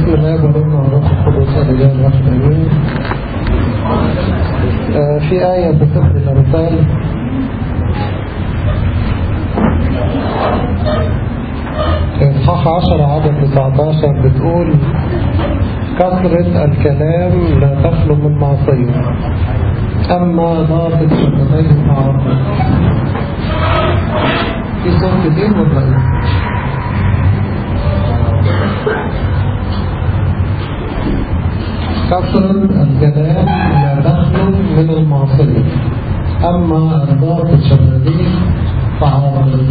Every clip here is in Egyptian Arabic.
بسم الله والابن والروح القدس الإله الواحد آمين آه، في آية في سفر الأمثال إصحاح 10 عدد 19 بتقول كثرة الكلام لا تخلو من معصية أما ضابط شفتيه معروف في صوت كتير ولا إيه؟ كثرة الكلام لا تخلو من المعصية أما إرضاء الشفافية فعارض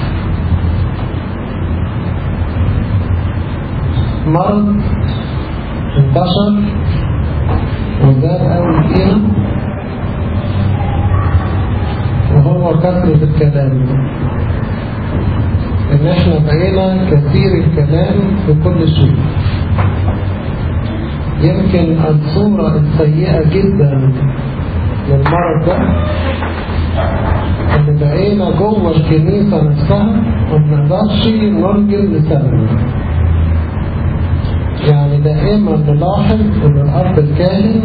مرض انتشر وزاد قوي فينا وهو كثرة الكلام ان احنا بقينا كثير الكلام في كل شيء يمكن الصورة السيئة جدا للمرض ده ان بقينا جوه الكنيسة نفسها وما نقدرش نرجل لسبب يعني دائما نلاحظ ان الاب الكاهن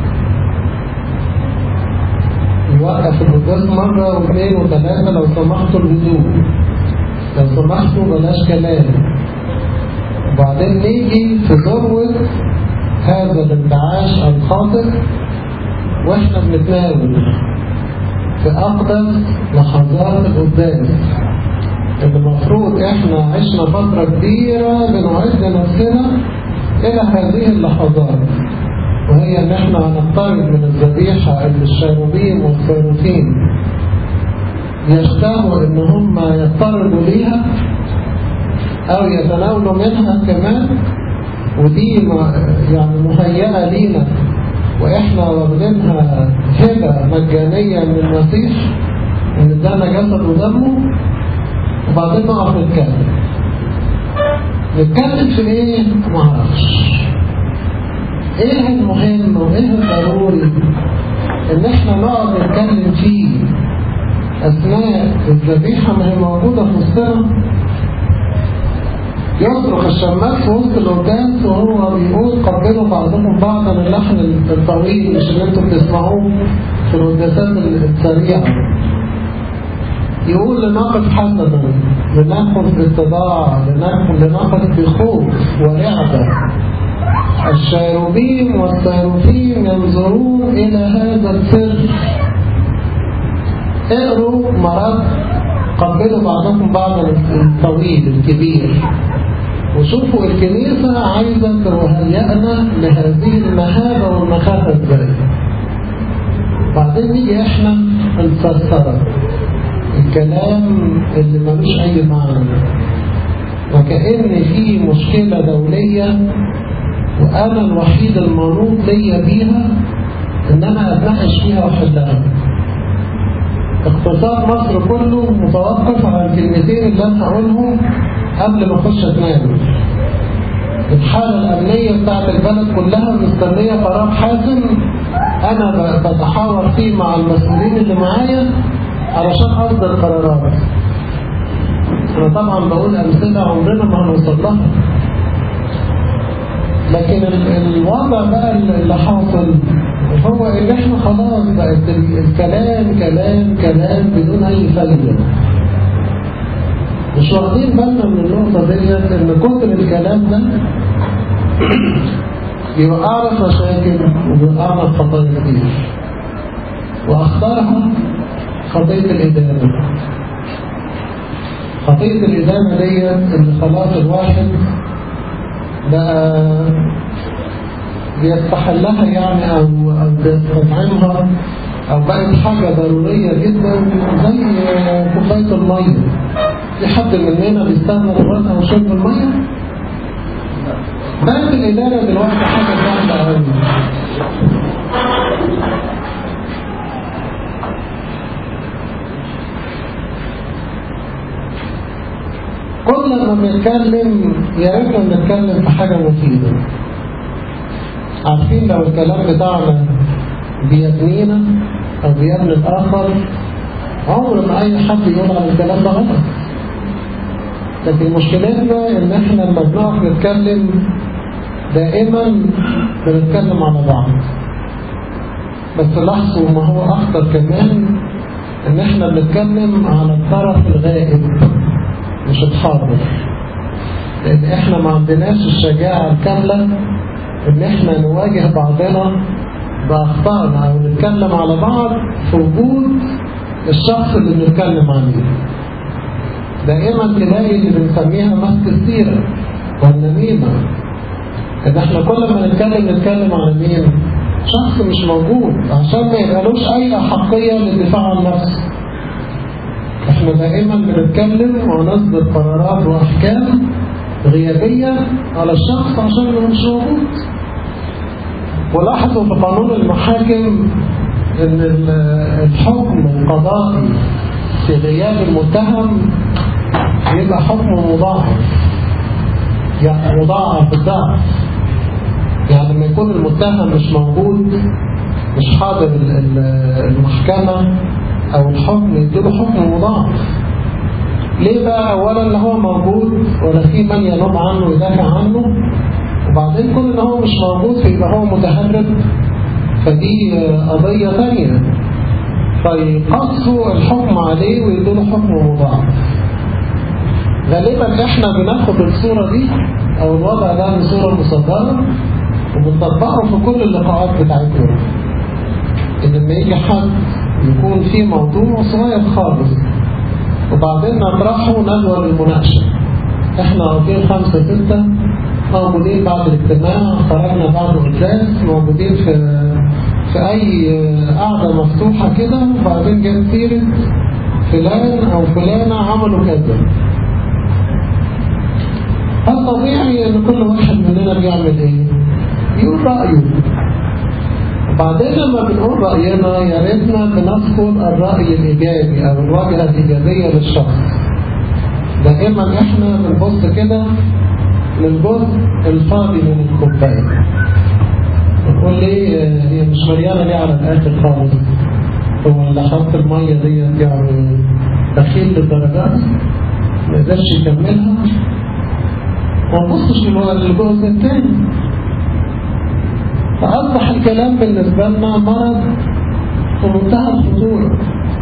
يوقف القداس مرة واثنين وثلاثة لو سمحتوا الهدوء لو سمحتوا بلاش كلام وبعدين نيجي في ذروة هذا الانتعاش الخاطئ واحنا بنتناول في أقدم لحظات القداس المفروض احنا عشنا فترة كبيرة بنعد نفسنا إلى هذه اللحظات وهي ان احنا هنقترب من الذبيحة اللي الشاروبين والصاروخين يشتهوا ان هم يقتربوا ليها او يتناولوا منها كمان ودي يعني مهيئة لينا واحنا واخدينها هبة مجانية من المسيح ان ادانا جسد ودمه وبعدين نقف نتكلم نتكلم في ايه؟ معرفش ايه المهم وايه الضروري ان احنا نقعد نتكلم فيه اثناء الذبيحة ما هي موجودة في وسطنا يصرخ الشمال في وسط القداس وهو بيقول قبلوا بعضكم بعضا اللحن الطويل مش اللي انتوا بتسمعوه في القداسات السريعة يقول لنقف حسنا لنأخذ باتباع لنقف بخوف ورعبة الشاروبين والصاروفين ينظرون إلى هذا السر اقروا مرات قبلوا بعضكم بعضا الطويل الكبير وشوفوا الكنيسة عايزة تهيئنا لهذه المهابة والمخافة ازاي بعدين نيجي احنا نفسرها الكلام اللي ملوش اي معنى وكأن في مشكلة دولية وأنا الوحيد المنوط ليا بيها إن أنا أتناقش فيها وأحلها اقتصاد مصر كله متوقف على الكلمتين اللي أنا هقولهم قبل ما أخش أتناول الحالة الأمنية بتاعت البلد كلها مستنية قرار حاسم أنا بتحاور فيه مع المسؤولين اللي معايا علشان أصدر قرارات أنا طبعا بقول أمثلة عمرنا ما هنوصل لها لكن الوضع بقى اللي حاصل هو ان احنا خلاص بقت الكلام كلام كلام بدون اي فايده مش واخدين بالنا من النقطه ديت ان كتر الكلام ده بيوقعنا في مشاكل وبيوقعنا في خطايا كتير واخطرها خطيه الادانه خطيه الادانه ديت اللي خلاص الواحد بقى بيستحلها يعني أو, أو بيستطعمها أو بقت حاجة ضرورية جدا زي كوباية المية في حد مننا بيستغنى دلوقتي عن شرب المية بقت الإدارة دلوقتي حاجة سهلة أوي كل ما بنتكلم يا ريتنا نتكلم في حاجة مفيدة عارفين لو الكلام بتاعنا بيبنينا أو بيبني الآخر عمر ما أي حد يقول على الكلام ده غلط لكن مشكلتنا إن إحنا لما بنقف نتكلم دائما بنتكلم على بعض بس لاحظوا ما هو أخطر كمان إن إحنا بنتكلم على الطرف الغائب مش الحاضر لأن إحنا ما عندناش الشجاعة الكاملة إن إحنا نواجه بعضنا بأخطائنا أو نتكلم على بعض في وجود الشخص اللي بنتكلم عليه دائما تلاقي اللي بنسميها مسك السيرة والنميمة إن إحنا كل ما نتكلم نتكلم على مين؟ شخص مش موجود عشان ما يبقالوش أي أحقية للدفاع عن نفسه احنا دائما بنتكلم ونصدر قرارات وأحكام غيابية على الشخص عشان ما مش موجود ولاحظوا في قانون المحاكم ان الحكم القضائي في غياب المتهم يبقى حكم مضاعف يعني مضاعف بالضعف يعني لما يكون المتهم مش موجود مش حاضر المحكمة او الحكم يديله حكم مضاعف ليه بقى اولا لا هو موجود ولا في من ينوب عنه ويدافع عنه وبعدين كل ان هو مش موجود فيبقى هو متهرب فدي قضية ثانية فيقصوا الحكم عليه ويديله حكم مضاعف غالبا احنا بناخد الصورة دي او الوضع ده بصورة مصدرة وبنطبقه في كل اللقاءات بتاعتنا ان لما يجي حد يكون في موضوع صغير خالص وبعدين نطرحه ندوة للمناقشة احنا واقفين خمسة ستة موجودين بعد الاجتماع خرجنا بعد الجلسة موجودين في في أي قعدة مفتوحة كده وبعدين جاب سيرة فلان أو فلانة عملوا كذا الطبيعي إن كل واحد مننا بيعمل إيه؟ يقول رأيه وبعدين لما بنقول رأينا يا ريتنا بنذكر الرأي الإيجابي أو الواجهة الإيجابية للشخص دائما إحنا بنبص كده للجزء الفاضي من الكوباية نقول ليه هي مش مليانة ليه على الآخر خالص هو اللي حط المية ديت يعني بخيل للدرجات ما يقدرش يكملها وما نبصش للجزء الثاني فأصبح الكلام بالنسبة لنا مرض في منتهى الخطورة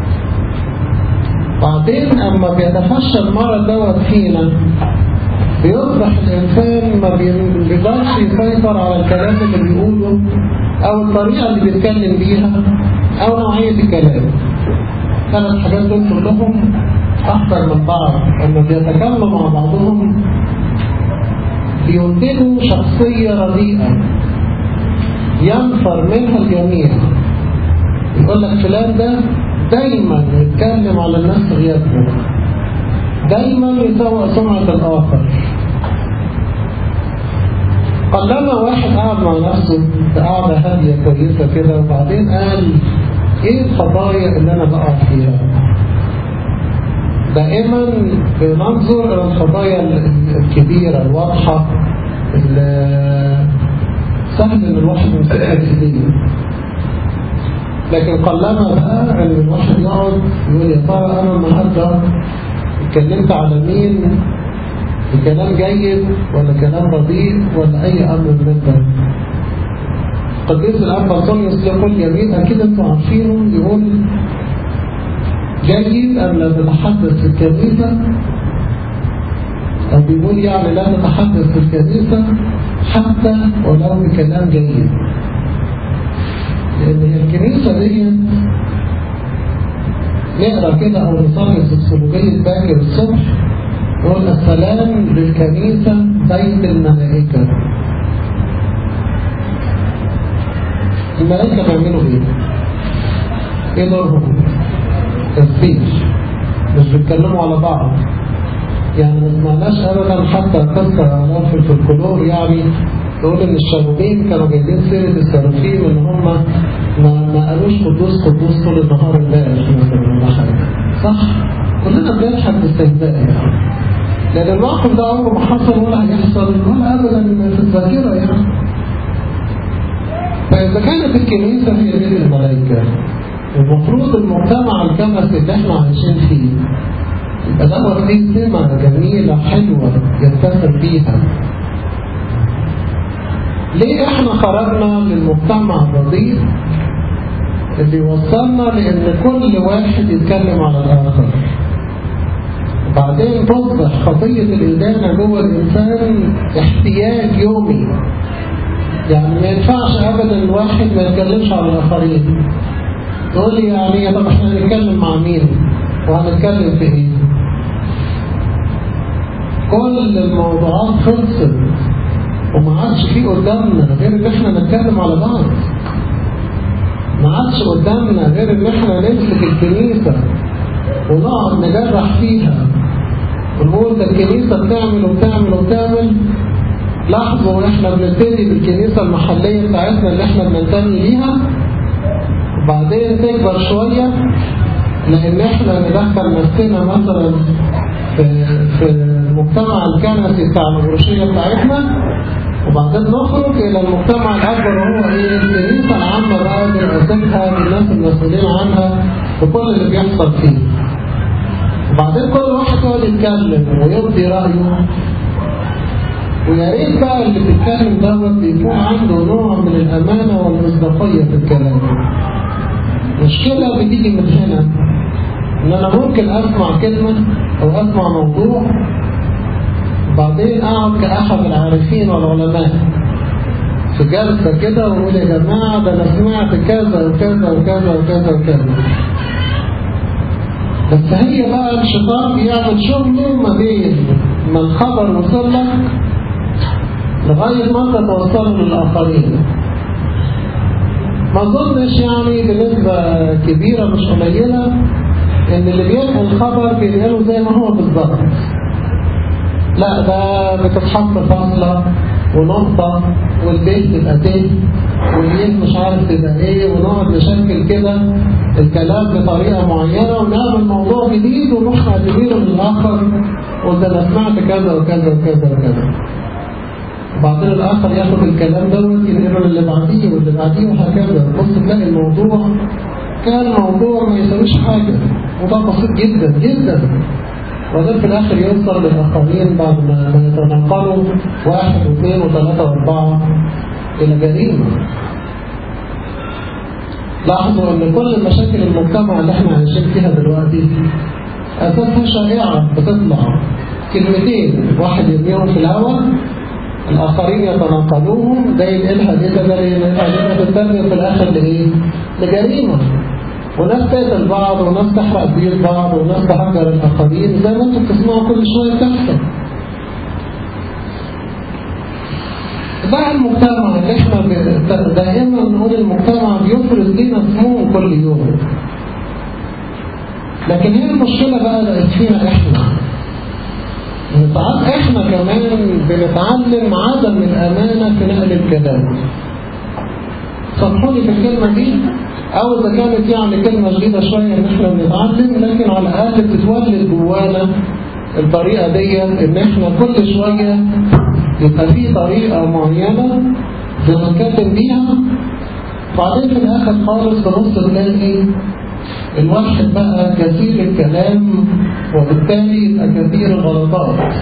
بعدين أما بيتفشى المرض دوت فينا بيصبح الإنسان ما بيقدرش يسيطر على الكلام اللي بيقوله أو الطريقة اللي بيتكلم بيها أو نوعية الكلام ثلاث حاجات دول كلهم أكثر من بعض لما بيتكلموا مع بعضهم بينتجوا شخصية رديئة ينفر منها الجميع يقول لك فلان ده دايما يتكلم على الناس غيابهم دايما يسوء سمعة الآخر قلما واحد قعد مع نفسه قعدة هادية كويسة كده وبعدين قال ايه الخطايا اللي انا بقع فيها دائما بننظر الى الخطايا الكبيرة الواضحة سهل ان الواحد يمسكها بايديه لكن قلما بقى ان الواحد يقعد يقول يا ترى انا النهارده اتكلمت على مين بكلام جيد ولا كلام رديء ولا اي امر من ده قديس الاب انطونيوس يقول جميل اكيد انتوا عارفينه يقول جيد ان لا تتحدث في الكنيسه أو بيقول يعني لا نتحدث في الكنيسة حتى ولو بكلام جيد لأن هي الكنيسة دي نقرأ كده أو نصلي سوسيولوجية باكر الصبح يقول السلام للكنيسة بيت الملائكة الملائكة بيعملوا ايه؟ ايه دورهم؟ تسبيح مش بيتكلموا على بعض يعني ما سمعناش ابدا حتى قصه في الفلكلور يعني تقول ان الشياطين كانوا جايبين سيره السرافيل وان هم ما, ما قالوش قدوس قدوس طول النهار امبارح مثلا ولا حاجه صح؟ كلنا بنضحك باستهزاء يعني لان الموقف ده عمره ما حصل ولا هيحصل ولا ابدا في الذاكره يعني فاذا كانت الكنيسه هي بيت الملائكه المفروض المجتمع الكنسي اللي احنا عايشين فيه يبقى دوت فيه سمة جميلة حلوة يفتخر بيها ليه احنا خرجنا للمجتمع الرضيع اللي وصلنا لان كل واحد يتكلم على الاخر بعدين تصبح خطية الإدانة جوه الإنسان احتياج يومي يعني ما ينفعش أبدا الواحد ما يتكلمش على الآخرين تقول لي يعني طب احنا هنتكلم مع مين وهنتكلم في ايه كل الموضوعات خلصت وما عادش في قدامنا غير ان احنا نتكلم على بعض ما عادش قدامنا غير ان احنا نمسك الكنيسة ونقعد نجرح فيها ونقول ده الكنيسة بتعمل وبتعمل وبتعمل لاحظوا ان احنا بنبتدي بالكنيسة المحلية بتاعتنا اللي احنا بننتمي ليها وبعدين تكبر شوية لان احنا ندخل نفسنا مثلا في, في المجتمع الكنسي بتاع الغرشية بتاعتنا وبعدين نخرج الى المجتمع الاكبر وهو ايه الكنيسة العامة بقى برئاستها بالناس المسؤولين عنها وكل اللي بيحصل فيه وبعدين كل واحد يقعد يتكلم ويبدي رأيه ويا ريت بقى اللي بيتكلم دوت بيكون عنده نوع من الأمانة والمصداقية في الكلام مشكلة بتيجي من هنا إن أنا ممكن أسمع كلمة أو أسمع موضوع وبعدين أقعد كأحد العارفين والعلماء في جلسة كده وأقول يا جماعة ده أنا سمعت كذا وكذا وكذا وكذا وكذا بس هي بقى الشيطان بيعمل شغله ما بين ما الخبر وصل لك لغاية ما انت توصله للآخرين ما اظنش يعني بنسبة كبيرة مش قليلة ان اللي بينقل الخبر بينقله زي ما هو بالظبط لا ده بتتحط فاصلة ونقطة والبيت تبقى تيه واليد مش عارف تبقى ايه ونقعد نشكل كده الكلام بطريقة معينة ونعمل موضوع جديد ونروح نعتبره للآخر وده انا سمعت كذا وكذا وكذا وكذا وبعدين الآخر ياخد الكلام دوت ينقله للي بعديه واللي بعديه وهكذا بص تلاقي الموضوع كان موضوع ما يسويش حاجة وده بسيط جدا جدا وده في الآخر يوصل للآخرين بعد ما يتنقلوا واحد واثنين وثلاثة وأربعة إلى جريمة لاحظوا أن كل مشاكل المجتمع اللي احنا عايشين فيها دلوقتي أساسها شائعة بتطلع كلمتين واحد يرميهم في الهواء الآخرين يتناقلوهم زي الإلحة دي ده زي الإلحة دي تترجم في الآخر لإيه؟ لجريمة وناس تقتل بعض وناس تحرق بيوت بعض وناس تهجر الآخرين زي ما انتم بتسمعوا كل شوية تحصل ده المجتمع اللي احنا دائما نقول المجتمع بيفرز لنا سموم كل يوم لكن هي المشكلة بقى بقت فينا احنا ساعات احنا كمان بنتعلم عدم الامانة في نقل الكلام سامحوني في الكلمة دي او اذا كانت يعني كلمة جديدة شوية ان احنا بنتعلم لكن على الاقل بتتولد جوانا الطريقة دي ان احنا كل شوية يبقى في طريقة معينة بنتكلم بيها بعدين في الاخر خالص تبص تلاقي الواحد بقى كثير الكلام وبالتالي يبقى كثير الغلطات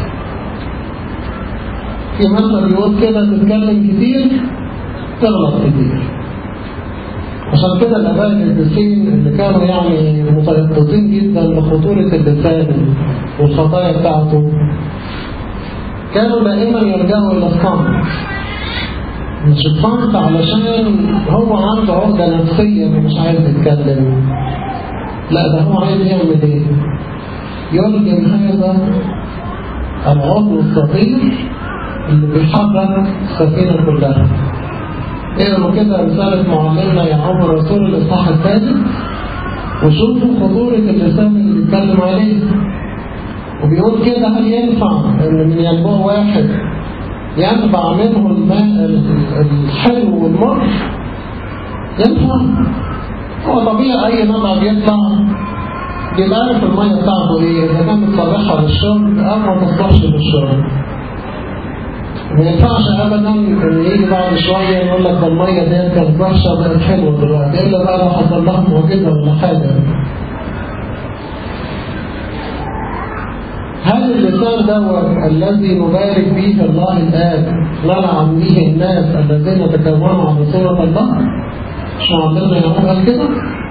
في مثل بيقول كده تتكلم كتير تغلط كتير عشان كده الآباء القديسين اللي كانوا يعني متيقظين جدا بخطورة اللسان والخطايا بتاعته كانوا دائما يلجأوا إلى الصمت مش الصمت علشان هو عنده عقدة نفسية ومش عايز يتكلم لا ده هو عايز يعمل ايه يلجم هذا العضو الصغير اللي بيحرك السفينة كلها اقروا كده رسالة معلمنا يعقوب الرسول الإصحاح الثالث وشوفوا خطورة اللسان اللي بيتكلم عليه وبيقول كده هل ينفع ان من ينبوع واحد ينبع منه الماء الحلو والمر ينفع هو طبيعي اي نبع بيطلع بيبقى عارف الميه بتاعته ايه اذا كانت صالحه للشرب او ما تصلحش للشرب ما ينفعش ابدا ان يجي بعد شويه يقول لك ده الميه دي كانت وحشه بقت حلوه دلوقتي الا بقى لو حصل لها معجزه ولا حاجه هل اللسان دوت الذي نبارك به الله الآب نلعن به الناس الذين تكونوا على صورة الله مش معلمنا يقول قال كده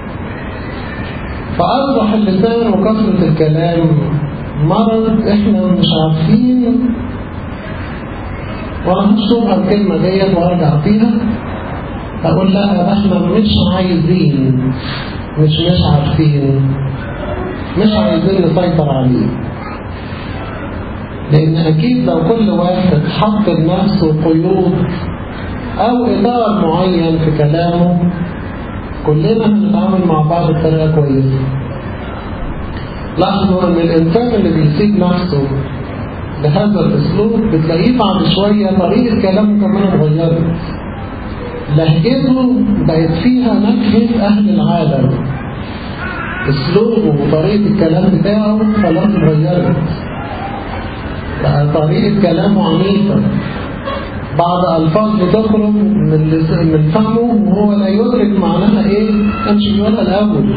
فأصبح اللسان وكثرة الكلام مرض احنا مش عارفين وانا هشتغل الكلمة ديت وارجع فيها اقول لا احنا مش عايزين مش مش عارفين مش عايزين نسيطر عليه لان اكيد لو كل واحد حط لنفسه قيود او اطار معين في كلامه كلنا هنتعامل مع بعض بطريقه كويسه لاحظوا ان الانسان اللي بيسيب نفسه بهذا الاسلوب بتلاقيه بعد شويه طريقه كلامه كمان اتغيرت لهجته بقت فيها نكهه اهل العالم اسلوبه وطريقه الكلام بتاعه خلاص اتغيرت بقى طريقه كلامه عنيفه بعض الفاظ بتخرج من من فمه وهو لا يدرك معناها ايه كانش بيقولها الاول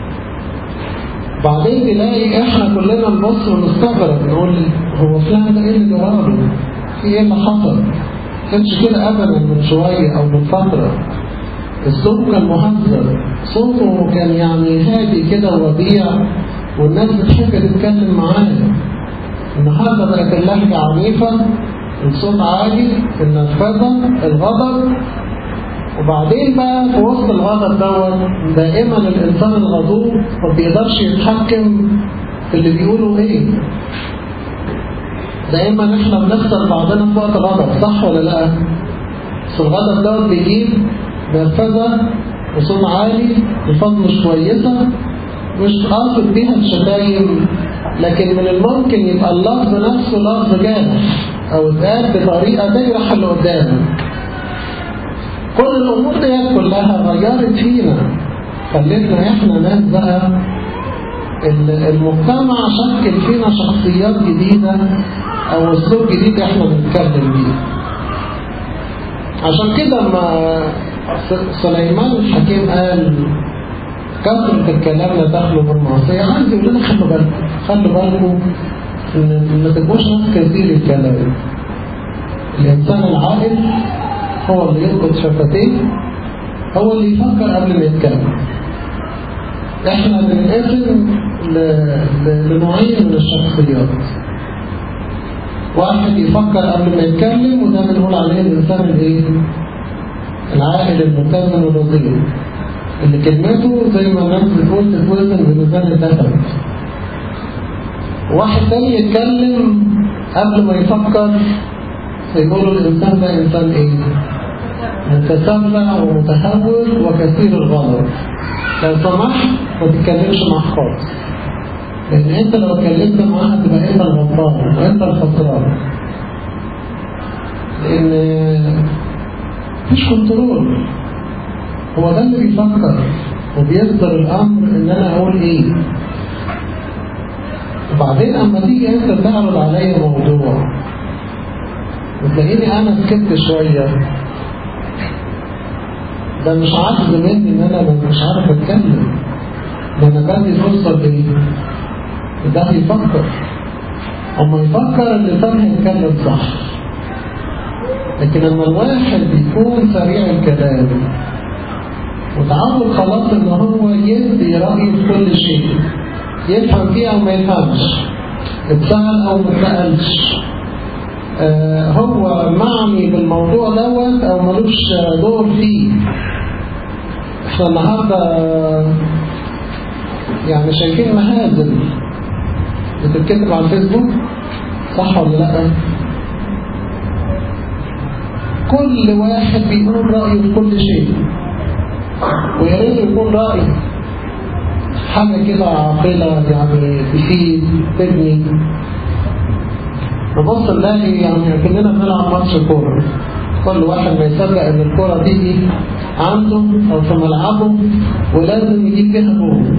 بعدين تلاقي احنا كلنا نبص ونستغرب نقول هو فلان ده ايه اللي جراله؟ في ايه اللي حصل؟ كانش كده ابدا من شويه او من فتره اسلوبه كان مهذب صوته كان يعني هادي كده ووديع والناس بتحب تتكلم معاه النهارده بقت اللهجه عنيفه الصوت عالي النرفزه الغضب وبعدين بقى في وسط الغضب دوت دائما الانسان الغضوب ما بيقدرش يتحكم في اللي بيقوله ايه دائما احنا بنخسر بعضنا في وقت الغضب صح ولا لا؟ بس الغضب دوت بيجيب نرفزه وصوت عالي الفاظ مش كويسه مش قاصد بيها الشتايم لكن من الممكن يبقى اللفظ نفسه لفظ جارح او اتقال بطريقه تجرح اللي قدامك كل الأمور دي كلها غيرت فينا خلتنا إحنا ناس بقى المجتمع شكل فينا شخصيات جديدة أو أسلوب جديد إحنا بنتكلم بيه عشان كده لما سليمان الحكيم قال كثرة الكلام لا تخلو بالمعصية عايز يقول لنا خلوا بالكم خلوا بالكم إن ما تبقوش ناس كثير الكلام الإنسان العاقل هو اللي يلقط شفتيه هو اللي يفكر قبل ما يتكلم احنا بننقسم لنوعين من الشخصيات واحد يفكر قبل ما يتكلم وده بنقول عليه الانسان الايه العاقل المتزن الرضيع اللي كلمته زي ما الناس بتقول تتوزن بميزان الذهب واحد تاني يتكلم قبل ما يفكر فيقولوا الإنسان ده إنسان إيه؟ متسرع ومتهور وكثير الغلط لو سمحت ما تتكلمش معاه خالص لأن أنت لو اتكلمت معاه هتبقى أنت الغلطان وأنت الخسران لأن مفيش كنترول هو ده اللي بيفكر وبيصدر الأمر إن أنا أقول إيه وبعدين أما تيجي أنت تعرض عليا موضوع وتلاقيني انا سكت شوية ده مش عجز مني ان انا مش عارف اتكلم ده انا بدي فرصة لايه ده يفكر اما يفكر اللسان هيتكلم صح لكن لما الواحد بيكون سريع الكلام وتعود خلاص ان هو يدي رأيه في كل شيء يفهم فيه او ما يفهمش اتسأل او ما اتسألش آه هو معني بالموضوع دوت او ملوش دور فيه احنا النهارده يعني شايفين مهازل بتتكتب على الفيسبوك صح ولا لا كل واحد بيقول رأيه في كل شيء ويا ريت يكون رأي حاجة كده عاقلة يعني تفيد تبني نبص نلاقي يعني كلنا بنلعب ماتش كورة كل واحد ما يصدق ان الكورة تيجي عنده او في ملعبه ولازم يجيب بيها جول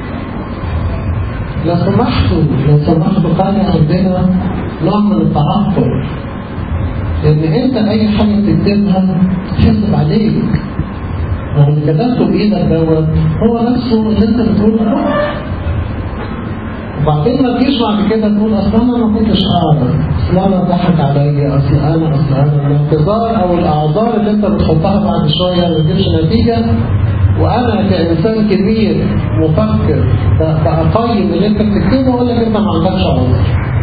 لو سمحتوا لو سمحتوا خلي عندنا نوع من التعطل لان انت اي حاجة بتكتبها تحسب عليك لو اللي كتبته بايدك دوت هو نفسه اللي انت بتقوله وبعدين ما تجيش بعد كده تقول اصل انا ما كنتش اعرف اصل انا ضحك عليا اصل انا اصل انا الاعتذار او الاعذار اللي انت بتحطها بعد شويه ما تجيبش نتيجه وانا كانسان كبير مفكر بقيم اللي انت بتكتبه اقول لك انت ما عندكش عذر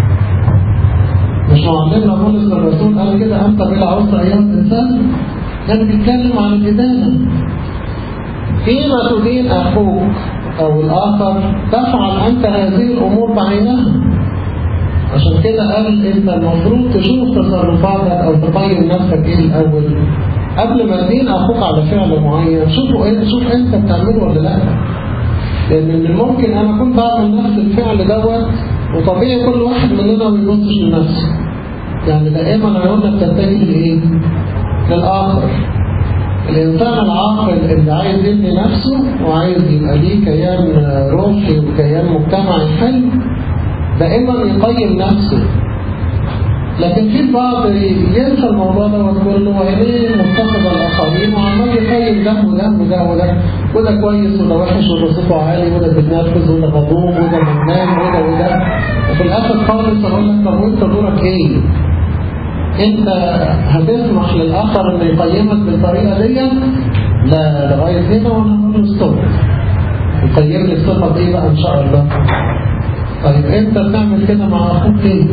مش معلمنا بولس الرسول قال كده انت بلا عذر ايها الانسان كان بيتكلم عن الادانه فيما تدين اخوك او الاخر تفعل انت هذه الامور بعينها عشان كده قال انت المفروض تشوف تصرفاتك او تقيم نفسك ايه الاول قبل ما تدين اخوك على فعل معين شوفوا انت شوف انت بتعمله ولا لا لان من الممكن انا كنت بعمل نفس الفعل دوت وطبيعي كل واحد مننا ما يبصش لنفسه يعني دائما عيوننا بتتجه لايه؟ للاخر الإنسان العاقل اللي عايز يبني نفسه وعايز يبقى ليه كيان روحي وكيان مجتمعي حلو دائما يقيم نفسه لكن في البعض ينسى الموضوع ده وتقول له عينيه متخذ الآخرين وعمال يقيم ده وده وده وده وده كويس وده وحش وده صوته عالي وده بيتنرفز وده غضوب وده منام وده وده وفي الآخر خالص أقول لك طب وأنت دورك إيه؟ انت هتسمح للاخر انه يقيمك بالطريقه دي لا لغايه هنا وانا هقول له ستوب يقيمني الصفه دي بقى ان شاء الله طيب انت بتعمل كده مع اخوك ليه؟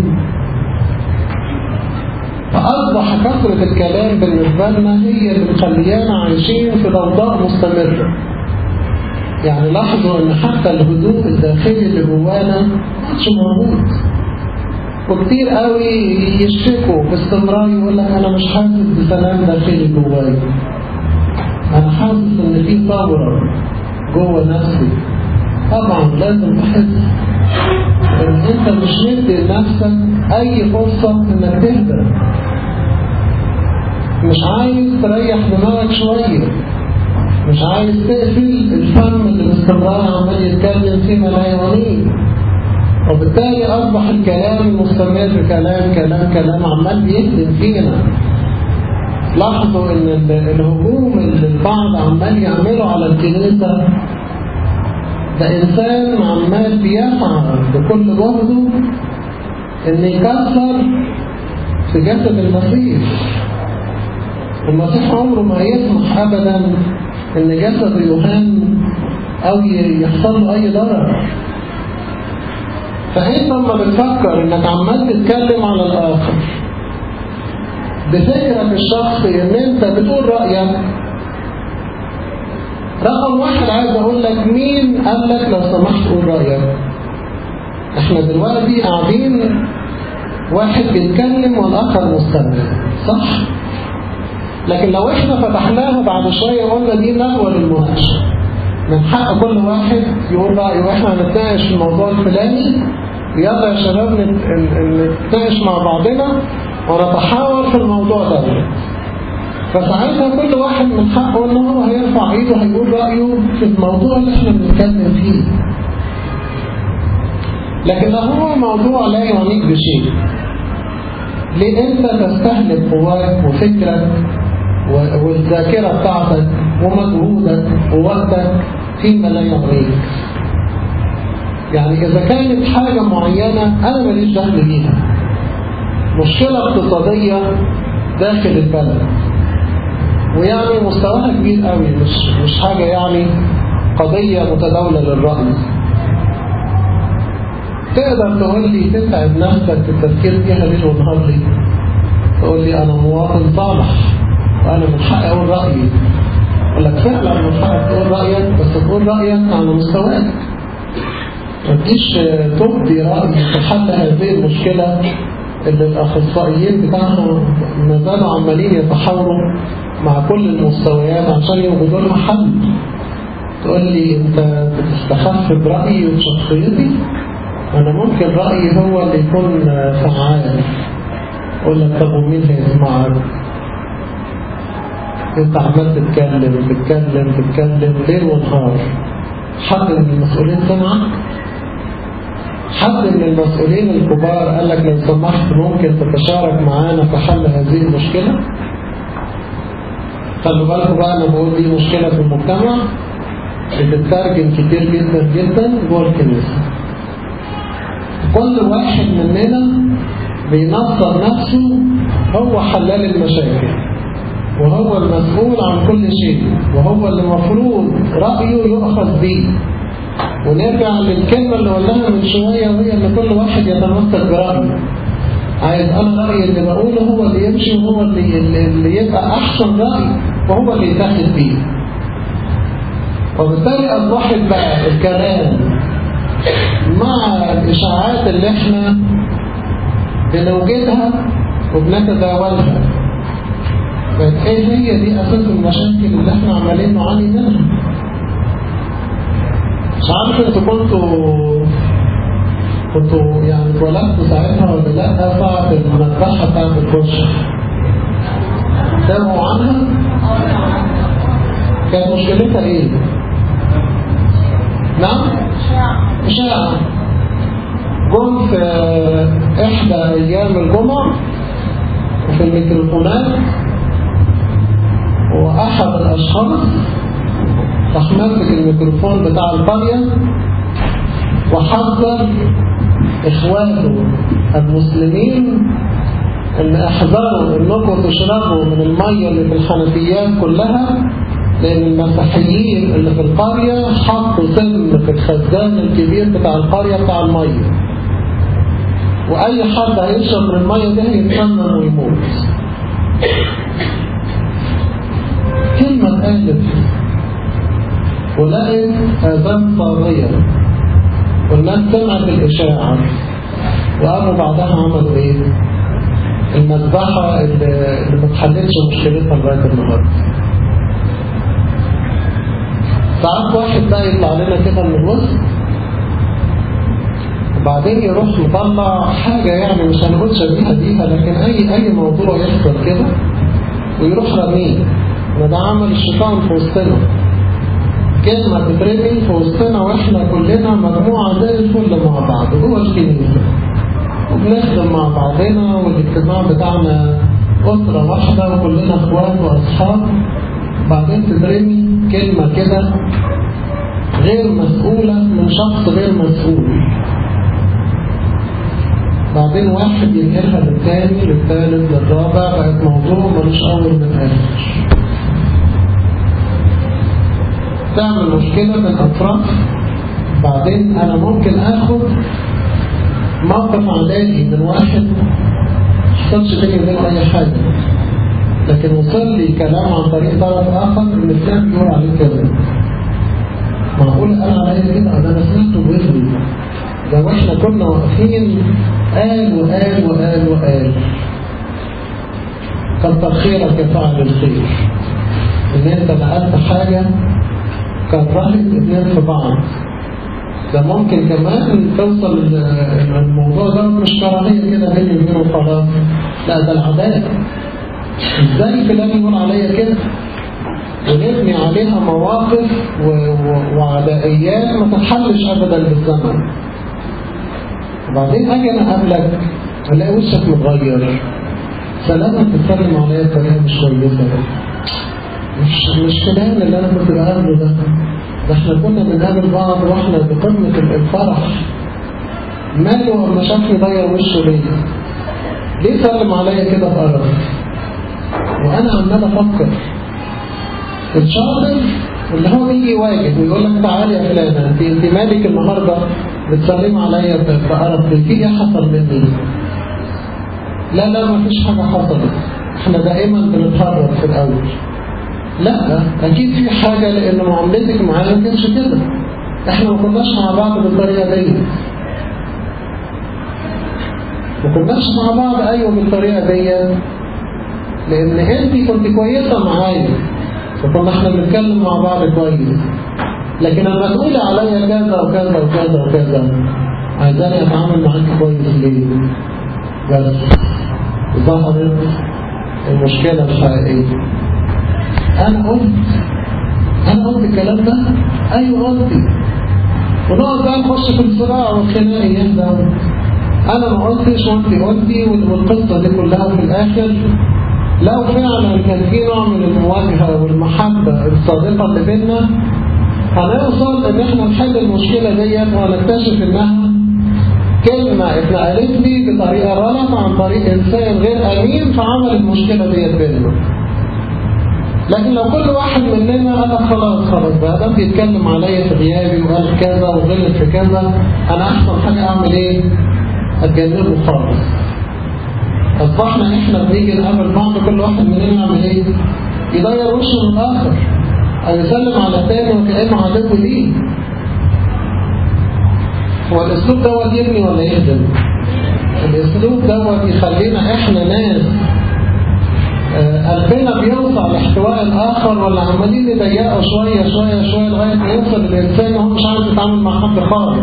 فاصبح كثره الكلام بالنسبه لنا هي اللي مخليانا عايشين في ضوضاء مستمره يعني لاحظوا ان حتى الهدوء الداخلي اللي جوانا مش موجود وكتير قوي يشتكوا باستمرار يقول لك انا مش حاسس بسلام داخلي جوايا انا حاسس ان في ثوره جوه نفسي طبعا لازم تحس ان انت مش مدي لنفسك اي فرصه انك تهدى مش عايز تريح دماغك شويه مش عايز تقفل الفم اللي باستمرار عمال يتكلم فيما لا يعنيه وبالتالي أصبح الكلام المستمر كلام كلام كلام عمال بيهدم فينا لاحظوا ان الهجوم اللي البعض عمال يعمله على الكنيسة ده إنسان عمال بيسعى بكل جهده إن يكسر في جسد المسيح المسيح عمره ما يسمح أبدا إن جسده يهان أو يحصل له أي ضرر فانت لما بتفكر انك عمال تتكلم على الاخر بفكرك الشخصي ان انت بتقول رايك رقم واحد عايز اقول لك مين قال لك لو سمحت قول رايك احنا دلوقتي قاعدين واحد بيتكلم والاخر مستمع صح لكن لو احنا فتحناها بعد شويه وقلنا دي نهوه للمناقشه من حق كل واحد يقول رأيه واحنا هنتناقش في الموضوع الفلاني يلا يا شباب نتناقش مع بعضنا ونتحاور في الموضوع ده فساعتها كل واحد من حقه ان هو هيرفع ايده هيقول رأيه في الموضوع اللي احنا بنتكلم فيه لكن لو هو موضوع لا يعنيك بشيء ليه انت تستهلك قواك وفكرك والذاكرة بتاعتك ومجهودك ووقتك فيما لا يعنيك يعني إذا كانت حاجة معينة أنا ماليش دخل بيها مشكلة اقتصادية داخل البلد ويعني مستواها كبير قوي مش مش حاجة يعني قضية متداولة للرأي تقدر تقول لي تتعب نفسك في التفكير فيها ليل ونهار ليه؟ تقول لي أنا مواطن صالح وأنا من حقي أقول رأيي أقول لك فعلا من حقك تقول رأيك بس تقول رأيك على مستواك ما تجيش تبدي رأي في حل هذه المشكلة اللي الأخصائيين بتاعها ما زالوا عمالين يتحاوروا مع كل المستويات عشان يوجدوا لها حل تقول لي أنت بتستخف برأيي وشخصيتي أنا ممكن رأيي هو اللي يكون فعال أقول لك طب ومين هيسمعك انت عمال تتكلم تتكلم تتكلم ليل ونهار حد من المسؤولين سمعك حد من المسؤولين الكبار قال لك لو سمحت ممكن تتشارك معانا في حل هذه المشكلة خلوا بالكم بقى انا بقول دي مشكلة في المجتمع بتترجم كتير جدا جدا جوه الكنيسة كل واحد مننا بينصر نفسه هو حلال المشاكل وهو المسؤول عن كل شيء وهو اللي المفروض رأيه يؤخذ به ونرجع للكلمة اللي قلناها من شوية وهي ان كل واحد يتمسك برأيه عايز انا رأيي اللي بقوله هو اللي يمشي وهو اللي, اللي يبقى احسن رأي وهو اللي يتاخد فيه وبالتالي اصبحت بقى الكلام مع الاشاعات اللي احنا بنوجدها وبنتداولها بقت ايه هي دي اساس المشاكل اللي احنا عمالين نعاني منها مش عارف انتوا كنتوا كنتوا يعني اتولدتوا ساعتها ولا لا ساعة المذبحة بتاعت الكشك سمعوا عنها؟ كانت مشكلتها ايه؟ نعم؟ إشاعة جم في إحدى أيام الجمعة وفي الميكروفونات وأحد الأشخاص راح ماسك الميكروفون بتاع القرية وحذر إخوانه المسلمين إن احذروا إنكم تشربوا من المية اللي في الحنفيات كلها لأن المسيحيين اللي في القرية حطوا سم في الخزان الكبير بتاع القرية بتاع المية وأي حد هيشرب من المية دي هيتسمم ويموت كلمة اتقالت ولقت آذان طاغية والناس سمعت الإشاعة وقاموا بعدها عملوا إيه؟ المذبحة اللي ما اتحلتش مشكلتها لغاية النهارده ساعات واحد بقى يطلع لنا كده من الوسط وبعدين يروح مطلع حاجة يعني مش هنقول شبيهة بيها لكن أي أي موضوع يحصل كده ويروح رميه وده عمل الشيطان في وسطنا كلمة تترمي في وسطنا واحنا كلنا مجموعة زي الفل مع بعض جوه الكنيسة وبنخدم مع بعضنا والاجتماع بتاعنا أسرة واحدة وكلنا اخوات وأصحاب بعدين تترمي كلمة كده غير مسؤولة من شخص غير مسؤول بعدين واحد ينقلها للثاني للثالث للرابع بقت موضوع ملوش أول من آخر تعمل مشكلة من أطراف بعدين أنا ممكن آخد موقف عدائي من واحد حصلش بيني وبينه أي حاجة لكن وصل لي كلام عن طريق طرف آخر إن فلان بيقول عليه كذا معقول أنا عليا كده ده أنا سمعته بإذني لو إحنا كنا واقفين قال وقال وقال وقال كتر خيرك يا فاعل الخير إن أنت نقلت حاجة كرهت اثنين في بعض ده ممكن كمان توصل الموضوع ده مش كراهية كده بيني وبينه وخلاص لا ده العداء ازاي فلان يقول عليا كده ونبني عليها مواقف و... و... وعدائيات ما تتحلش ابدا بالزمن وبعدين اجي انا اقابلك الاقي وشك متغير سلامك بتتكلم عليا بطريقه مش كويسه مش مش كلام اللي انا كنت بقابله ده ده احنا كنا بنقابل بعض واحنا بقمه الفرح ماله اما شافني ضير وشه ليه؟ ليه سلم عليا كده بقرف؟ وانا عمال افكر الشاطر اللي هو بيجي يواجه ويقول لك تعالى يا فلانة انت انت مالك النهارده بتسلم عليا بقرف في ايه حصل مني؟ لا لا ما فيش حاجة حصلت احنا دائما بنتهرب في الاول لا اكيد في حاجة لان معاملتك معايا ما كانتش كده احنا ما كناش مع بعض بالطريقة دي ما كناش مع بعض ايوه بالطريقة دي لان انت كنت كويسة معايا فكنا احنا بنتكلم مع بعض كويس لكن لما تقولي عليا كذا وكذا وكذا وكذا عايزاني اتعامل معاك كويس ليه بس ظهرت المشكلة الحقيقية انا قلت انا قلت الكلام ده ايوه قلت ونقعد بقى نخش في الصراع والخناق يهدى انا ما قلتش وانت قلتي والقصة دي كلها في الاخر لو فعلا كان في نوع من المواجهة والمحبة الصادقة اللي بيننا هنوصل ان احنا نحل المشكلة ديت وهنكتشف انها كلمة اتنقلت لي بطريقة غلط عن طريق إنسان غير أمين فعمل المشكلة ديت بيننا لكن لو كل واحد مننا قال لك خلاص خلاص بقى ده بيتكلم عليا في غيابي وقال كذا وغلط في كذا أنا أحسن حاجة أعمل إيه؟ أتجنبه خالص أصبحنا إحنا بنيجي نقابل بعض كل واحد مننا يعمل إيه؟ يغير وشه من الآخر أو يسلم على الثاني وكأنه عدو ليه هو الأسلوب دوت يبني ولا يهدم؟ الأسلوب دوت يخلينا إحنا ناس قلبنا بيوسع لاحتواء الآخر ولا عمالين نضيقه شوية شوية شوية لغاية ما يوصل الإنسان وهو مش عايز يتعامل مع حد خالص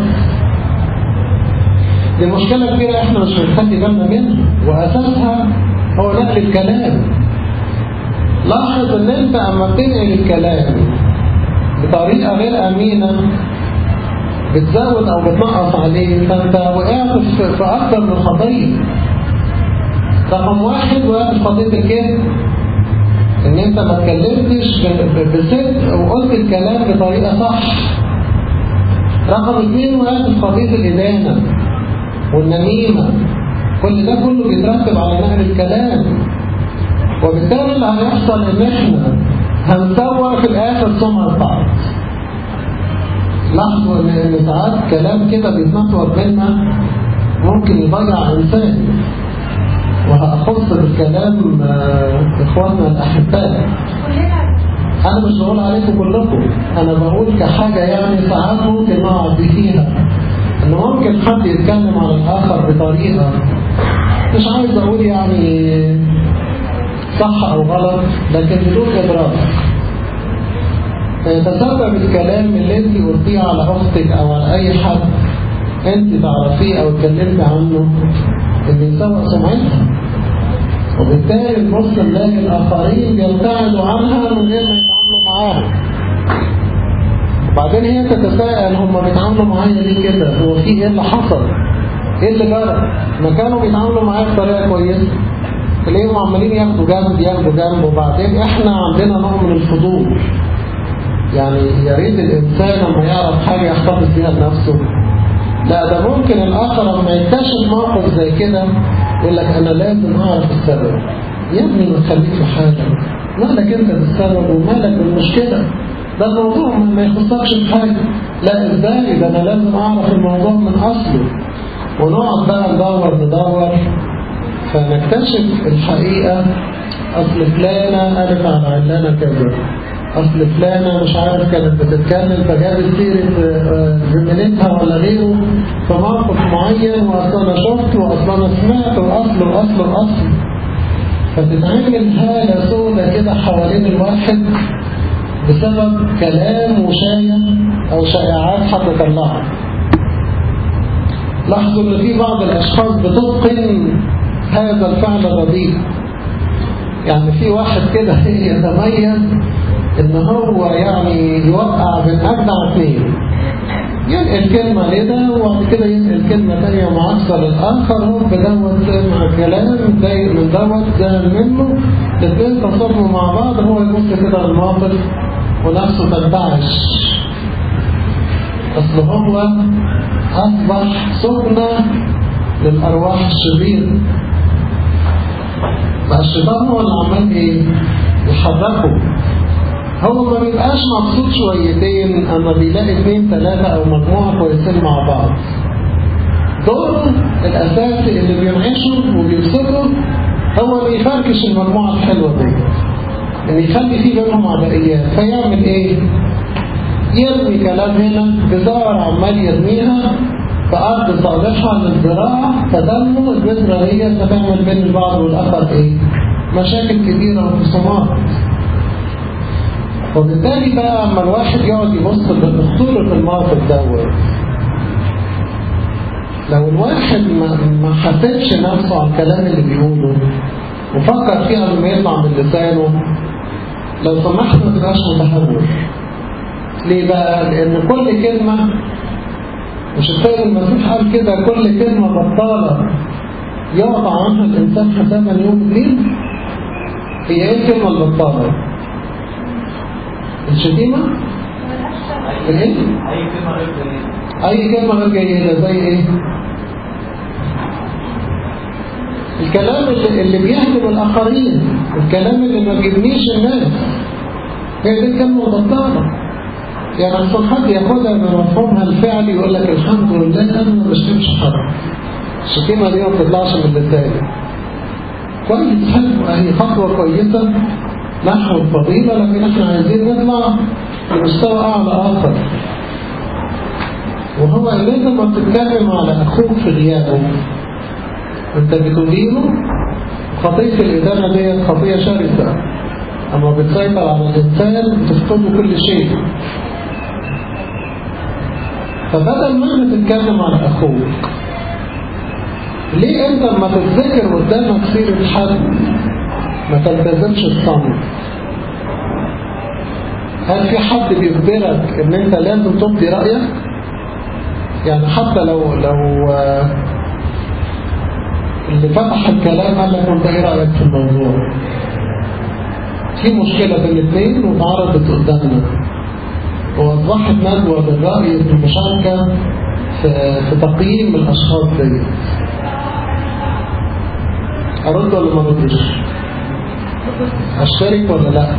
دي مشكلة كبيرة احنا مش بنخلي بالنا منها وأساسها هو نقل الكلام لاحظ ان انت اما بتنقل الكلام بطريقة غير امينة بتزود او بتنقص عليه فانت وقعت في اكثر من خطية رقم واحد وقعت في خطية الكذب ان انت ما اتكلمتش بصدق وقلت الكلام بطريقة صح رقم اثنين وقعت في خطية الإدانة والنميمة كل ده كله بيترتب على نقل الكلام وبالتالي اللي هيحصل ان احنا هنسوى في الاخر سمعة بعض لاحظوا ان ساعات كلام كده بيتنطور بينا ممكن يضيع انسان وهأخص بالكلام اخواننا الاحباء انا مش بقول عليكم كلكم انا بقول كحاجة يعني ساعات ممكن نقعد فيها ان ممكن حد يتكلم على الاخر بطريقة مش عايز اقول يعني صح أو غلط لكن بدون إدراك فيتسبب الكلام اللي انت قلتيه على أختك أو على أي حد انت تعرفيه أو اتكلمت عنه ان يسوء سمعتها وبالتالي المسلم لاقي الآخرين بيبتعدوا عنها من غير ما يتعاملوا معاها وبعدين هي تتساءل هم بيتعاملوا معايا ليه كده هو في ايه اللي حصل ايه اللي جرى ما كانوا بيتعاملوا معايا بطريقة كويسة تلاقيهم عمالين ياخدوا جنب ياخدوا جنب وبعدين احنا عندنا نوع من الفضول يعني يا ريت الانسان لما يعرف حاجه يحتفظ بيها لنفسه لا ده ممكن الاخر لما يكتشف موقف زي كده يقول لك انا لازم اعرف السبب يا ابني ما تخليك في حالك مالك انت بالسبب ومالك بالمشكله ده الموضوع ما يخصكش في حاجه لا ازاي ده انا لازم اعرف الموضوع من اصله ونقعد بقى ندور ندور فنكتشف الحقيقة أصل فلانة قالت على علانة كذا أصل فلانة مش عارف كانت بتتكلم فجابت سيرة زميلتها ولا غيره في موقف معين وأصل أنا شفت وأصل أنا سمعت وأصل وأصل وأصل فتتعمل هالة سودة كده حوالين الواحد بسبب كلام وشايع أو شائعات حد طلعها لاحظوا ان في بعض الاشخاص بتتقن هذا الفعل الرديء يعني في واحد كده يتميز ان هو يعني يوقع بين اجدع اثنين ينقل كلمة لده وبعد كده ينقل كلمة تانية معاصرة للآخر هو بدوت مع كلام ضايق من دوت زعل منه الاثنين تصرفوا مع بعض هو يبص كده للموقف ونفسه تنبعش أصل هو أصبح سكنة للأرواح الشريرة بقى الشيطان هو اللي عمال ايه يحركه هو ما بيبقاش مبسوط شويتين اما بيلاقي اثنين ثلاثة او مجموعة كويسين مع بعض دوره الاساسي اللي بينعشه وبيبسطه هو اللي يفركش المجموعة الحلوة دي ان يخلي فيه بينهم عدائيات فيعمل ايه يرمي كلام هنا بزار عمال يرميها فأرض صالحة للزراعة فتنمو البذرة هي ستعمل بين البعض والآخر إيه؟ مشاكل كبيرة وخصومات وبالتالي بقى أما الواحد يقعد يبص لخطورة الموقف دوت لو الواحد ما, ما حسبش نفسه على الكلام اللي بيقوله وفكر فيه قبل ما يطلع من لسانه لو سمحت ما تبقاش متهور ليه بقى؟ لأن كل كلمة مش السيد المسيح قال كده كل كلمة بطالة يقطع عنها الإنسان حسابا يوم الدين هي ايه الكلمة البطالة؟ الشتيمة؟ ايه؟ أي كلمة غير جيدة أي كلمة غير جيدة زي ايه؟ الكلام اللي, اللي بيهدم الآخرين الكلام اللي ما بيبنيش الناس هي دي الكلمة الغلطانة يعني عشان حد ياخدها بمفهومها الفعلي يقول لك الحمد لله أنا ما بشتمش حد الشتيمة دي ما بتطلعش من لساني كويس حلو هي خطوة كويسة نحو الفضيلة لكن احنا عايزين نطلع لمستوى أعلى آخر وهو لازم ما تتكلم على أخوك في غيابه أنت بتدينه خطية الإدانة دي خطية شرسة أما بتسيطر على الإنسان بتفقده كل شيء فبدل ما تتكلم على أخوك ليه أنت لما تتذكر قدامك سيرة حد ما تلتزمش الصمت هل في حد بيجبرك ان انت لازم تبدي رأيك يعني حتى لو لو اللي فتح الكلام قال لك انت ايه رأيك في الموضوع في مشكلة بين الاثنين واتعرضت قدامنا ووضحت ندوة بالرأي في المشاركة في, في تقييم الأشخاص دي أرد ولا ما أردش؟ أشترك ولا لا؟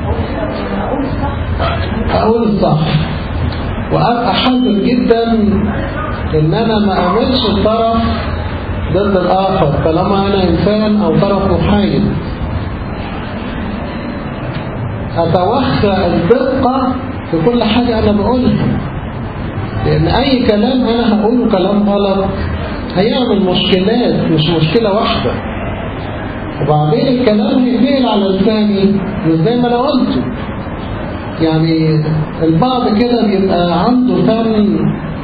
أقول الصح وأبقى حذر جدا إن أنا ما أعملش الطرف ضد الآخر طالما أنا إنسان أو طرف محايد أتوخى الدقة في كل حاجة أنا بقولها لأن أي كلام أنا هقوله كلام غلط هيعمل مشكلات مش مشكلة واحدة وبعدين الكلام هينقل على لساني مش زي ما أنا قلته يعني البعض كده بيبقى عنده فن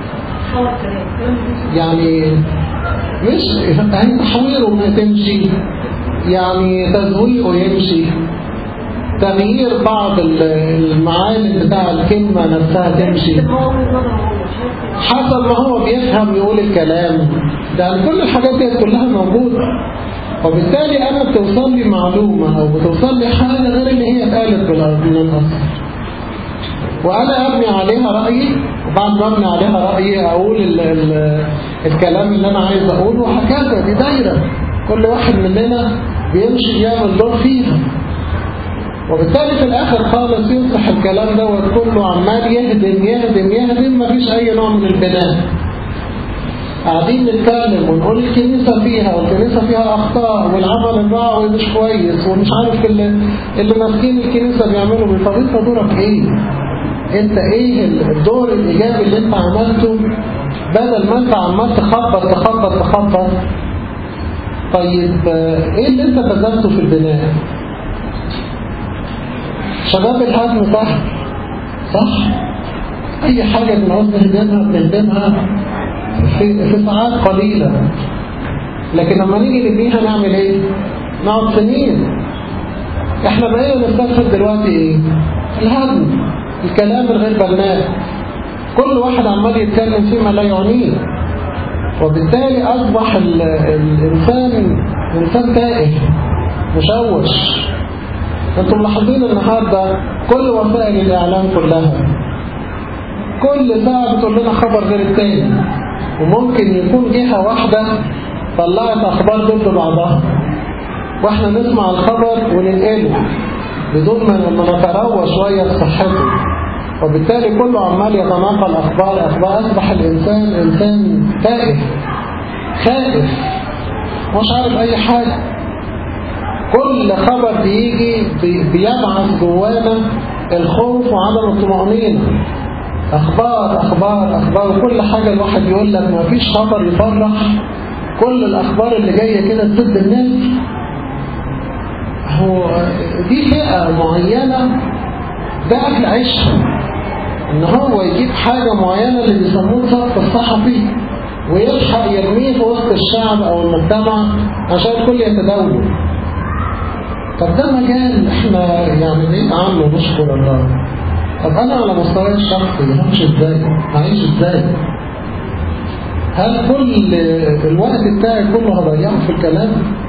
يعني مش تحويره ما تمشي يعني تزويقه يمشي تغيير بعض المعاني بتاع الكلمة نفسها تمشي حسب ما هو بيفهم يقول الكلام ده كل الحاجات دي كلها موجودة وبالتالي أنا بتوصل لي معلومة أو بتوصل لي حاجة غير اللي هي اتقالت من الأصل وأنا أبني عليها رأيي وبعد ما أبني عليها رأيي أقول ال ال الكلام اللي أنا عايز أقوله وهكذا دي دايرة كل واحد مننا بيمشي يعمل دور فيها وبالتالي في الآخر خالص يصبح الكلام دوت كله عمال يهدم يهدم يهدم مفيش أي نوع من البناء قاعدين نتكلم ونقول الكنيسة فيها والكنيسة فيها أخطاء والعمل الرعوي مش كويس ومش عارف اللي, اللي ماسكين الكنيسة بيعملوا طب انت دورك ايه؟ انت ايه الدور الإيجابي اللي انت عملته بدل ما انت عمال تخبط تخبط تخبط طيب ايه اللي انت بذلته في البناء؟ شباب الهدم سهل صح؟ أي حاجة بنعوز نهدمها بنهدمها في, في ساعات قليلة لكن لما نيجي نبنيها نعمل ايه؟ نقعد سنين احنا بقينا نستفسر دلوقتي ايه؟ الهدم الكلام الغير بناء كل واحد عمال يتكلم فيما لا يعنيه وبالتالي أصبح الإنسان إنسان تائه مشوش انتم ملاحظين النهاردة كل وسائل الإعلام كلها كل ساعة بتقول لنا خبر غير التاني وممكن يكون جهة واحدة طلعت أخبار ضد بعضها واحنا نسمع الخبر وننقله بدون ما نتروى شوية في صحته وبالتالي كله عمال يتناقل أخبار أخبار أصبح الإنسان إنسان تائه خائف مش عارف أي حاجة كل خبر بيجي بيبعث جوانا الخوف وعدم الطمأنينة أخبار أخبار أخبار وكل حاجة الواحد يقول لك ما فيش خبر يفرح كل الأخبار اللي جاية كده تسد الناس هو دي فئة معينة ده أكل عيشها إن هو يجيب حاجة معينة اللي بيسموه صف الصحفي ويلحق يرميه في وسط الشعب أو المجتمع عشان الكل يتداول طب ده مجال احنا يعني نيجي عنه نشكر الله طب انا على مستواي الشخصي همشي ازاي هعيش ازاي هل كل الوقت بتاعي كله هضيعه في الكلام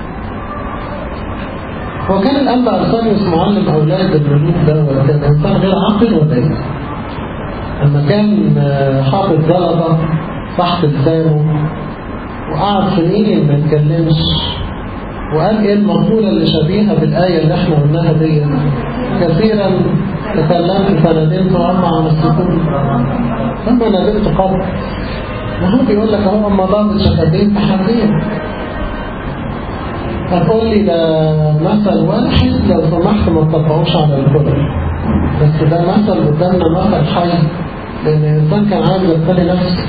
هو كان الأب أرسانيوس معلم أولاد الملوك ده كان إنسان غير عاقل ولا إيه؟ لما كان حافظ زلطة تحت لسانه وقعد سنين ما يتكلمش وقال ايه المقولة اللي شبيهة بالآية اللي احنا قلناها دي كثيرا تكلمت فندمت وأما عن السكون أما ندمت قبل ما هو بيقول لك هو أما ضابط شفتين تحدين هتقول لي ده مثل واحد لو سمحت ما تطبقوش على الكل بس ده مثل قدامنا مثل حي لأن الإنسان كان عايز يبتلي نفسه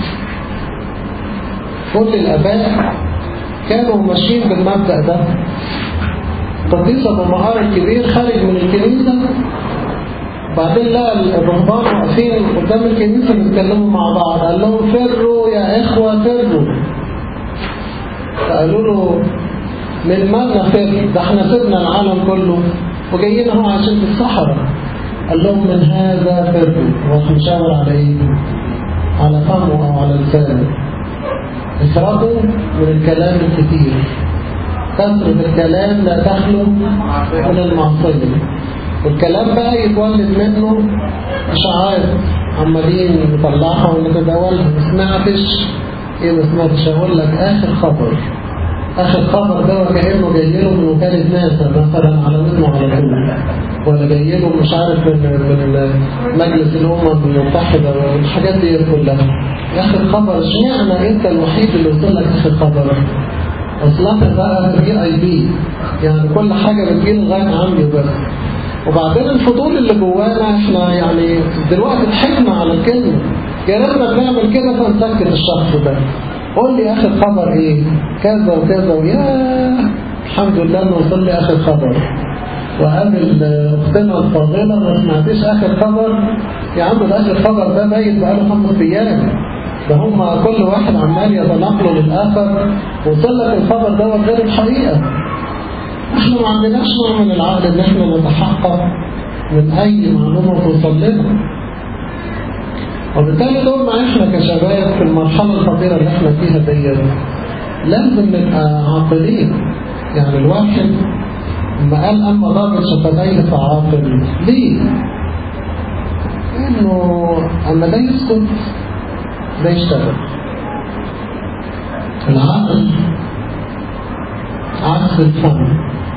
كل الآباء كانوا ماشيين بالمبدأ ده قديس أبو مهار الكبير خارج من الكنيسة بعدين لقى الرهبان واقفين قدام الكنيسة بيتكلموا مع بعض قال لهم فروا يا إخوة فروا فقالوا له من ماذا فر ده احنا سيبنا العالم كله وجايين اهو عشان في الصحراء قال لهم من هذا فروا هو مشاور على ايه على فمه او على لسانه افرطوا من الكلام الكثير كثرة الكلام لا تخلو من المعصية والكلام بقى يتولد منه اشعاعات عمالين يطلعها ونتداولها ما سمعتش ايه ما سمعتش اقول لك اخر خبر اخر خبر ده وكانه جاي له من وكاله ناسا مثلا على ودنه على طول ولا جاي له مش عارف من من مجلس الامم المتحده والحاجات دي كلها اخر خبر اشمعنى انت الوحيد اللي وصل لك اخر خبر اصلها بقى في اي بي يعني كل حاجه بتجيله لغايه عندي وبس وبعدين الفضول اللي جوانا احنا يعني دلوقتي ضحكنا على الكلمه يا ريتنا بنعمل كده فنسكت الشخص ده قول لي اخر خبر ايه كذا وكذا ويا الحمد لله انه وصل لي اخر خبر وقابل اختنا الفاضله ما سمعتش اخر خبر يا عم ده اخر خبر ده باين بقاله خمس ايام ده هم كل واحد عمال يتنقله للاخر وصل لك الخبر ده غير الحقيقه احنا ما عندناش نوع من العقل ان احنا نتحقق من اي معلومه توصل لنا وبالتالي دورنا احنا كشباب في المرحله الخطيره اللي احنا فيها ديت لازم نبقى عاقلين يعني الواحد لما قال اما ضابط شفتيه فعاقل ليه؟ لانه اما ده يسكت ده يشتغل العقل عكس الفم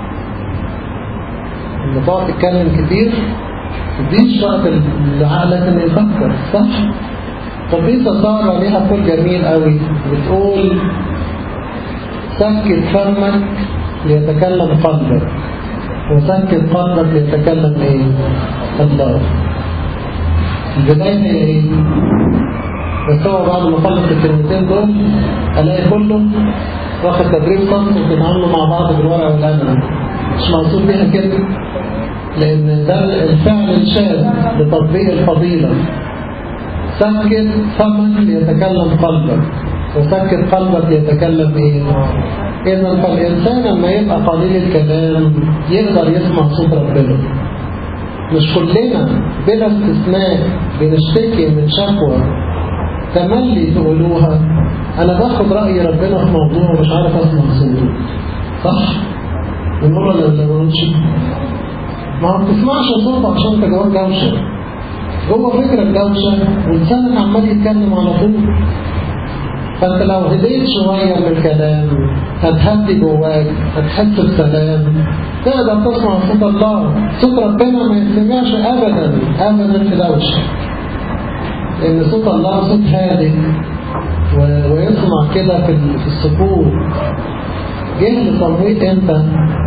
لما تقعد تتكلم كتير تديش وقت لعقلك انه يفكر صح؟ طب في سارة ليها قول جميل قوي بتقول سكت فمك ليتكلم قلبك وسكت قلبك ليتكلم ايه؟ الله البداية هي ايه؟ بس هو بعد ما خلص الكلمتين دول الاقي كله واخد تدريب خاص وبيتعاملوا مع بعض بالورقه والقلم مش مقصود بيها كده لان ده الفعل الشاذ لتطبيق الفضيله سكت فمك ليتكلم قلبك وسكت قلبك ليتكلم ايه اذا فالانسان لما يبقى قليل الكلام يقدر يسمع صوت ربنا مش كلنا بلا استثناء بنشتكي من شكوى تملي تقولوها انا باخد رأي ربنا في موضوع مش عارف اسمع صوته صح؟ ونقول ولا ما نقولش ما هو بتسمعش صوته عشان انت جوه دوشه جوه فكرة دوشه ولسانك عمال يتكلم على طول فانت لو هديت شوية من الكلام هتهدي جواك هتحس بسلام تقدر تسمع صوت الله صوت ربنا ما يسمعش ابدا ابدا في دوشه لان صوت الله صوت هادئ ويسمع كده في في السكوت جه لصمويل امتى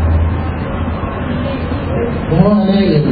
وهو نايم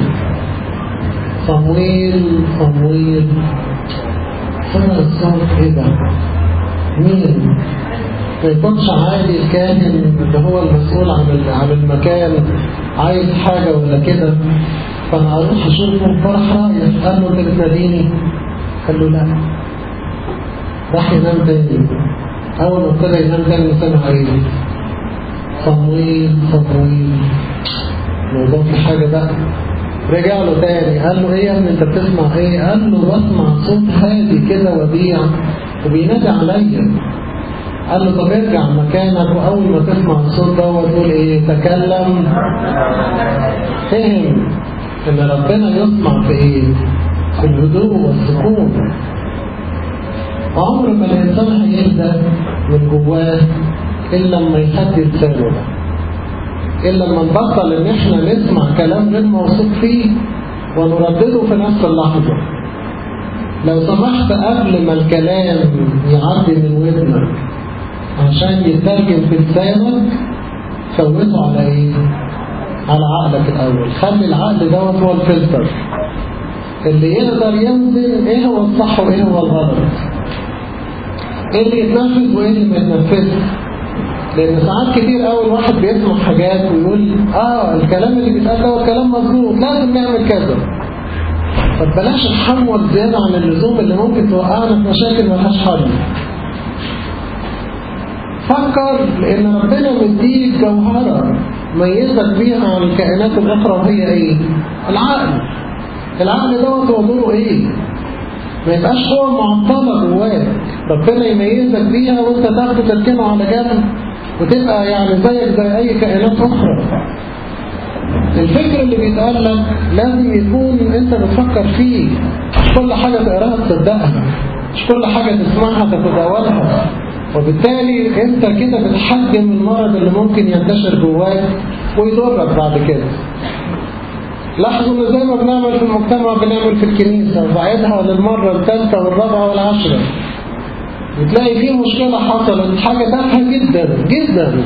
صمويل صمويل سمع الصوت ايه ده مين ما يكونش عادي الكاهن اللي هو المسؤول عن عن المكان عايز حاجة ولا كده فانا اروح اشوفه فرح رايح قال له انت بتناديني قال له لا راح ينام تاني اول ما ابتدى ينام تاني سمع ايه صمويل صمويل الموضوع في حاجة بقى رجع له تاني قال له ايه يا ابني انت بتسمع ايه قال له بسمع صوت هادي كده وديع وبينادي عليا قال له طب ارجع مكانك واول ما تسمع الصوت دوت تقول ايه تكلم فهم ان ربنا يسمع في ايه في الهدوء والسكون عمر ما الانسان هيهدى من جواه الا لما يهدي لسانه إلا لما نبطل إن إحنا نسمع كلام غير موثوق فيه ونردده في نفس اللحظة لو سمحت قبل ما الكلام يعدي من ودنك عشان يترجم في لسانك فوته على ايه؟ على عقلك الأول خلي العقل دوت هو الفلتر اللي يقدر ينزل ايه هو الصح وايه هو الغلط ايه اللي يتنفذ وايه اللي ما يتنفذش لان ساعات كتير قوي الواحد بيسمع حاجات ويقول اه الكلام اللي بيتقال ده كلام مظبوط لازم نعمل كذا طب بلاش نحمل زيادة عن اللزوم اللي ممكن توقعنا في مشاكل ملهاش حل فكر لان ربنا مديك جوهرة ميزك بيها عن الكائنات الاخرى وهي ايه العقل العقل دوت هو دوره ايه ما يبقاش قوة معطلة جواك ربنا يميزك بيها وانت تاخد تركنه على جنب وتبقى يعني زيك زي اي كائنات اخرى الفكر اللي بيتقال لك لازم يكون انت بتفكر فيه مش كل حاجة تقراها تصدقها مش كل حاجة تسمعها تتداولها وبالتالي انت كده بتحجم المرض اللي ممكن ينتشر جواك ويضرك بعد كده لاحظوا ان زي ما بنعمل في المجتمع بنعمل في الكنيسة وبعيدها للمرة الثالثة والرابعة والعشرة وتلاقي في مشكلة حصلت حاجة تافهة جدا جدا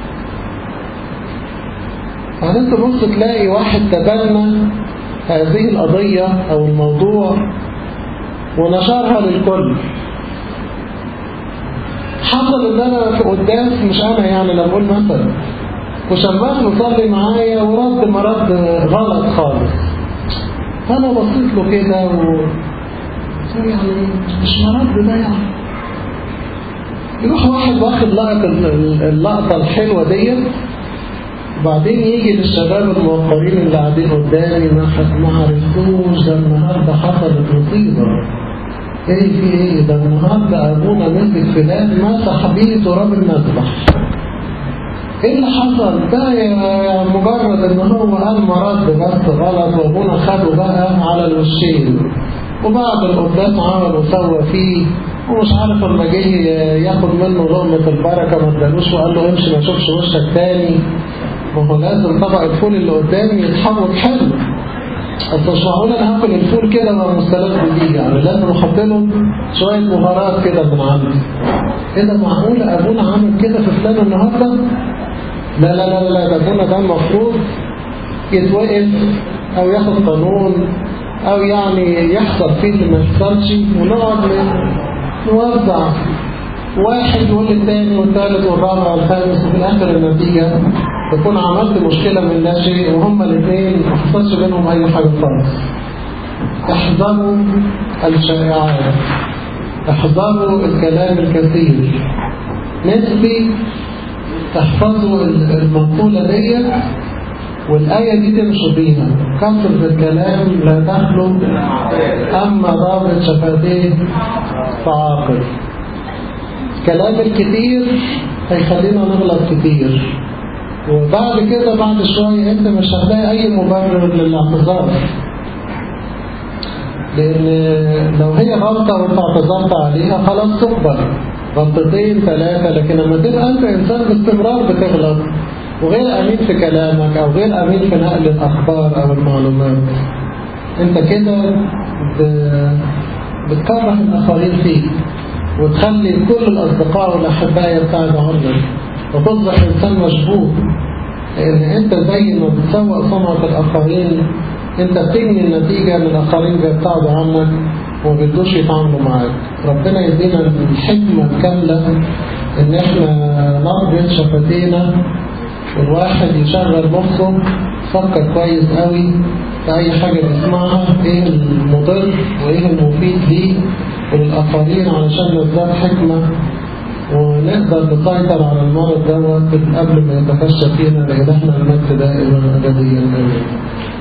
بعدين تبص تلاقي واحد تبنى هذه القضية أو الموضوع ونشرها للكل حصل ان انا في قداس مش انا يعني لما اقول مثلا وشماس مصلي معايا ورد مرد غلط خالص فانا بصيت له كده و يعني مش مرد ده يعني يروح واحد واخد لقطة اللقطة الحلوة ديت وبعدين يجي للشباب الموقرين اللي قاعدين قدامي ما عرفتوش ده النهارده حصلت مصيبة ايه في ايه ده النهارده ابونا مسك فلان مسح بيه تراب المذبح ايه اللي حصل ده يا مجرد ان هو قال مرض بس غلط وابونا خده بقى على الوشين وبعد القداس عمل وسوى فيه ومش عارف لما جه ياخد منه لقمة البركة ما ادالوش وقال له امشي ما اشوفش وشك تاني ما هو لازم طبق الفول اللي قدامي يتحول حلو اصل مش معقول انا هاكل الفول كده مع مستلذ دي يعني لازم احط له شويه بهارات كده من عندي ايه ده معقول ابونا عامل كده في فلان النهارده لا لا لا لا ده ابونا ده المفروض يتوقف او ياخد قانون او يعني يحصل فيه اللي ما يحصلش ونقعد نوزع واحد يقول للثاني والثالث والرابع والخامس وفي الاخر النتيجه تكون عملت مشكلة من لا شيء وهما الاثنين ما حصلش بينهم أي حاجة خالص احذروا الشائعات احذروا الكلام الكثير نفسي تحفظوا المقولة دي والآية دي تمشوا بيها كثرة الكلام لا تخلو أما ضابط شفتيه فعاقل كلام الكثير هيخلينا نغلط كتير وبعد كده بعد شوية انت مش هتلاقي اي مبرر للاعتذار لان لو هي غلطة وانت اعتذرت عليها خلاص تقبل غلطتين ثلاثة لكن لما تبقى انت انسان باستمرار بتغلط وغير امين في كلامك او غير امين في نقل الاخبار او المعلومات انت كده بتكره الاخرين فيك وتخلي كل الاصدقاء والاحباء يبتعدوا عنك وتصبح إنسان مشبوه لأن أنت زي ما بتسوق سمعة الآخرين أنت بتجني النتيجة أن الآخرين بيبتعدوا عنك وما بيردوش يتعاملوا معاك ربنا يدينا الحكمة الكاملة إن إحنا نربط شفتينا والواحد يشغل مخه فكر كويس قوي في أي حاجة بيسمعها إيه المضر وإيه المفيد ليه وللآخرين علشان نزداد حكمة ونقدر نسيطر على المرض دوت قبل ما يتفشى فينا لإلهنا المجد دائما أبديا آمين